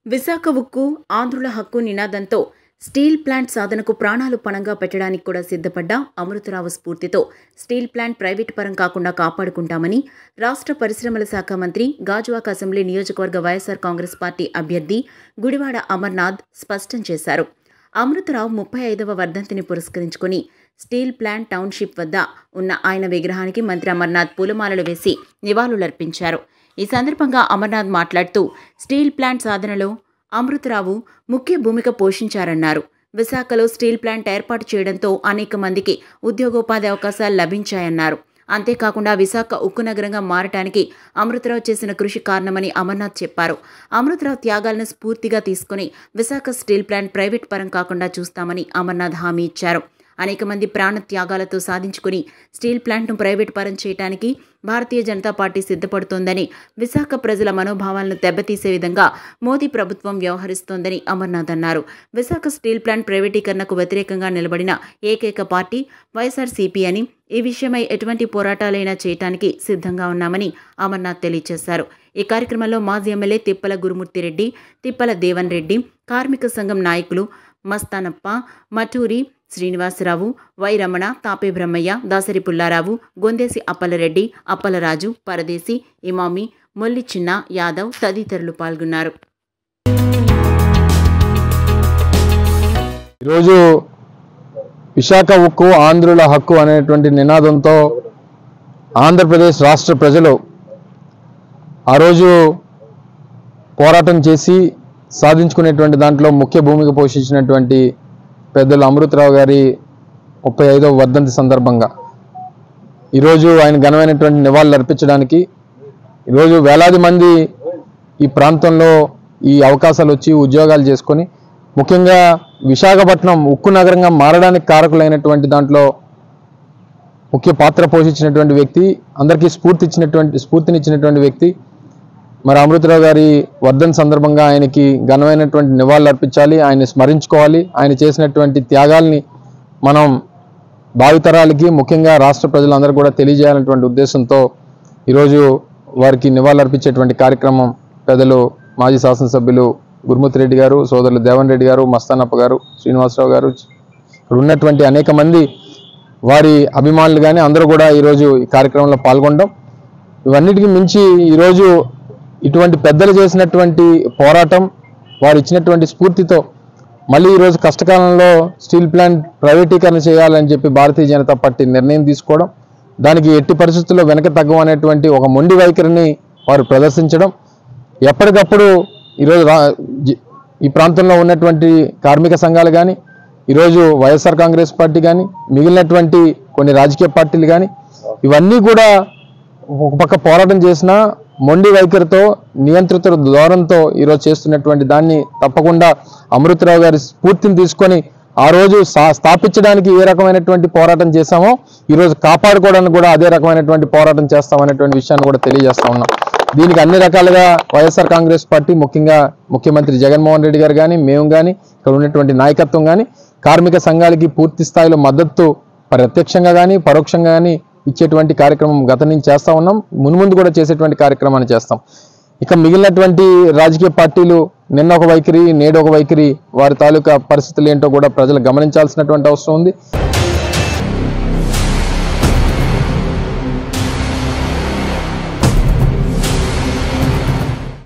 విశాఖ ఉక్కు ఆంధ్రుల హక్కు నినాదంతో స్టీల్ ప్లాంట్ సాధనకు ప్రాణాలు పణంగా పెట్టడానికి కూడా సిద్ధపడ్డ అమృతరావు స్ఫూర్తితో స్టీల్ ప్లాంట్ ప్రైవేటు పరం కాకుండా కాపాడుకుంటామని రాష్ట్ర పరిశ్రమల శాఖ మంత్రి గాజువాక అసెంబ్లీ నియోజకవర్గ వైఎస్సార్ కాంగ్రెస్ పార్టీ అభ్యర్థి గుడివాడ అమర్నాథ్ స్పష్టం చేశారు అమృతరావు ముప్పై ఐదవ వర్ధంతిని పురస్కరించుకుని స్టీల్ ప్లాంట్ టౌన్షిప్ వద్ద ఉన్న ఆయన విగ్రహానికి మంత్రి అమర్నాథ్ పూలమాలలు వేసి నివాళులర్పించారు ఈ సందర్భంగా అమర్నాథ్ మాట్లాడుతూ స్టీల్ ప్లాంట్ సాధనలో అమృతరావు ముఖ్య భూమిక పోషించారన్నారు విశాఖలో స్టీల్ ప్లాంట్ ఏర్పాటు చేయడంతో అనేక మందికి ఉద్యోగోపాధి అవకాశాలు లభించాయన్నారు అంతేకాకుండా విశాఖ ఉక్కు నగరంగా మారటానికి అమృతరావు చేసిన కృషి కారణమని అమర్నాథ్ చెప్పారు అమృతరావు త్యాగాలను స్ఫూర్తిగా తీసుకుని విశాఖ స్టీల్ ప్లాంట్ ప్రైవేట్ పరం కాకుండా చూస్తామని అమర్నాథ్ హామీ ఇచ్చారు అనేక మంది ప్రాణ త్యాగాలతో సాధించుకుని స్టీల్ ప్లాంట్ను ప్రైవేట్ పరం చేయడానికి భారతీయ జనతా పార్టీ సిద్ధపడుతోందని విశాఖ ప్రజల మనోభావాలను దెబ్బతీసే విధంగా మోదీ ప్రభుత్వం వ్యవహరిస్తోందని అమర్నాథ్ అన్నారు విశాఖ స్టీల్ ప్లాంట్ ప్రైవేటీకరణకు వ్యతిరేకంగా నిలబడిన ఏకైక పార్టీ వైఎస్ఆర్సీపీ అని ఈ విషయమై ఎటువంటి పోరాటాలైనా చేయటానికి సిద్ధంగా ఉన్నామని అమర్నాథ్ తెలియజేశారు ఈ కార్యక్రమంలో మాజీ ఎమ్మెల్యే తిప్పల గురుమూర్తిరెడ్డి తిప్పల దేవన్ రెడ్డి కార్మిక సంఘం నాయకులు మస్తానప్ప మటూరి శ్రీనివాసరావు వై రమణ తాపే బ్రహ్మయ్య దాసరి పుల్లారావు గొందేసి అప్పలరెడ్డి అప్పలరాజు పరదేశి ఇమామి మొల్లి చిన్న యాదవ్ తదితరులు పాల్గొన్నారు ఈరోజు విశాఖ ఉక్కు ఆంధ్రుల హక్కు అనేటువంటి నినాదంతో ఆంధ్రప్రదేశ్ రాష్ట్ర ప్రజలు ఆ రోజు పోరాటం చేసి సాధించుకునేటువంటి దాంట్లో ముఖ్య భూమిక పోషించినటువంటి పెద్దలు అమృతరావు గారి ముప్పై ఐదవ వర్ధంతి సందర్భంగా ఈరోజు ఆయన ఘనమైనటువంటి నివాళులు అర్పించడానికి ఈరోజు వేలాది మంది ఈ ప్రాంతంలో ఈ అవకాశాలు వచ్చి ఉద్యోగాలు చేసుకొని ముఖ్యంగా విశాఖపట్నం ఉక్కు నగరంగా మారడానికి కారకులైనటువంటి దాంట్లో ముఖ్య పాత్ర పోషించినటువంటి వ్యక్తి అందరికీ స్ఫూర్తి ఇచ్చినటువంటి స్ఫూర్తినిచ్చినటువంటి వ్యక్తి మరి అమృతరావు గారి వర్ధన్ సందర్భంగా ఆయనకి ఘనమైనటువంటి నివాళులు అర్పించాలి ఆయన్ని స్మరించుకోవాలి ఆయన చేసినటువంటి త్యాగాల్ని మనం భావితరాలకి ముఖ్యంగా రాష్ట్ర ప్రజలందరూ కూడా తెలియజేయాలనేటువంటి ఉద్దేశంతో ఈరోజు వారికి నివాళులు అర్పించేటువంటి కార్యక్రమం పెద్దలు మాజీ శాసనసభ్యులు గురుమూర్తి రెడ్డి గారు సోదరులు దేవన్ రెడ్డి గారు మస్తానప్ప గారు శ్రీనివాసరావు గారు ఇక్కడ ఉన్నటువంటి అనేక మంది వారి అభిమానులు కానీ అందరూ కూడా ఈరోజు ఈ కార్యక్రమంలో పాల్గొనడం ఇవన్నిటికి మించి ఈరోజు ఇటువంటి పెద్దలు చేసినటువంటి పోరాటం వారు ఇచ్చినటువంటి స్ఫూర్తితో మళ్ళీ ఈరోజు కష్టకాలంలో స్టీల్ ప్లాంట్ ప్రైవేటీకరణ చేయాలని చెప్పి భారతీయ జనతా పార్టీ నిర్ణయం తీసుకోవడం దానికి ఎట్టి పరిస్థితుల్లో వెనక తగ్గం అనేటువంటి ఒక మొండి వైఖరిని వారు ప్రదర్శించడం ఎప్పటికప్పుడు ఈరోజు రా జి- ఈ ప్రాంతంలో ఉన్నటువంటి కార్మిక సంఘాలు కానీ ఈరోజు వైఎస్ఆర్ కాంగ్రెస్ పార్టీ కానీ మిగిలినటువంటి కొన్ని రాజకీయ పార్టీలు కానీ ఇవన్నీ కూడా ఒక పక్క పోరాటం చేసిన మొండి వైఖరితో నియంత్రిత ధోరణితో ఈరోజు చేస్తున్నటువంటి దాన్ని తప్పకుండా అమృతరావు గారి స్ఫూర్తిని తీసుకొని ఆ రోజు సా- స్థాపించడానికి ఏ రకమైనటువంటి పోరాటం చేశామో ఈరోజు కాపాడుకోవడానికి కూడా అదే రకమైనటువంటి పోరాటం చేస్తామనేటువంటి విషయాన్ని కూడా తెలియజేస్తా ఉన్నాం దీనికి అన్ని రకాలుగా వైఎస్ఆర్ కాంగ్రెస్ పార్టీ ముఖ్యంగా ముఖ్యమంత్రి జగన్మోహన్ రెడ్డి గారు కానీ మేము కానీ ఇక్కడ ఉన్నటువంటి నాయకత్వం కానీ కార్మిక సంఘాలకి పూర్తి స్థాయిలో మద్దతు ప్రత్యక్షంగా కానీ పరోక్షంగా కానీ ఇచ్చేటువంటి కార్యక్రమం గత నుంచి చేస్తా ఉన్నాం మున్ముందు కూడా చేసేటువంటి కార్యక్రమాన్ని చేస్తాం ఇక మిగిలినటువంటి రాజకీయ పార్టీలు నిన్న ఒక వైఖరి నేడు ఒక వైఖరి వారి తాలూకా పరిస్థితులు ఏంటో కూడా ప్రజలు గమనించాల్సినటువంటి అవసరం ఉంది